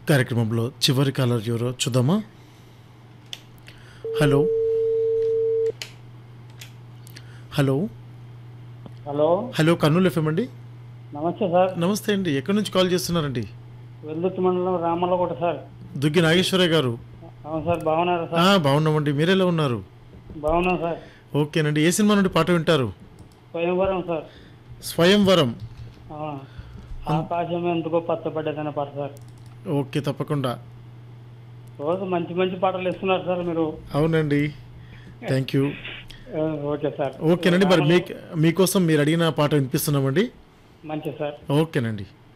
కార్యక్రమంలో చివరి కాలర్ ఎవరో చూద్దామా hello hello hello hello Kurnool FM అండి నమస్తే సార్ నమస్తే అండి ఎక్కడి నుంచి కాల్ చేస్తున్నారండి వెల్దుర్తి మండలం రామల్లకోట సార్ దుగ్గి నాగేశ్వరయ్య గారు అవును సార్ బాగున్నారా ఆ, సార్ బాగున్నామండి మీరెలా ఉన్నారు బాగున్నాం సార్ ఓకేనండి ఏ సినిమా నుండి పాట వింటారు స్వయంవరం సార్ స్వయంవరం అవును ఆకాశం ఎందుకో పచ్చబడ్డదన్న పాట సార్ ఓకే తప్పకుండా రోజు మంచి మంచి పాటలు ఇస్తున్నారు సార్ మీరు అవునండి థ్యాంక్ యూ ఆ, ఓకే సార్ ఓకేనండి మరి మీ మీకోసం మీరు అడిగిన పాట వినిపిస్తున్నామండి మంచి సార్ ఓకేనండి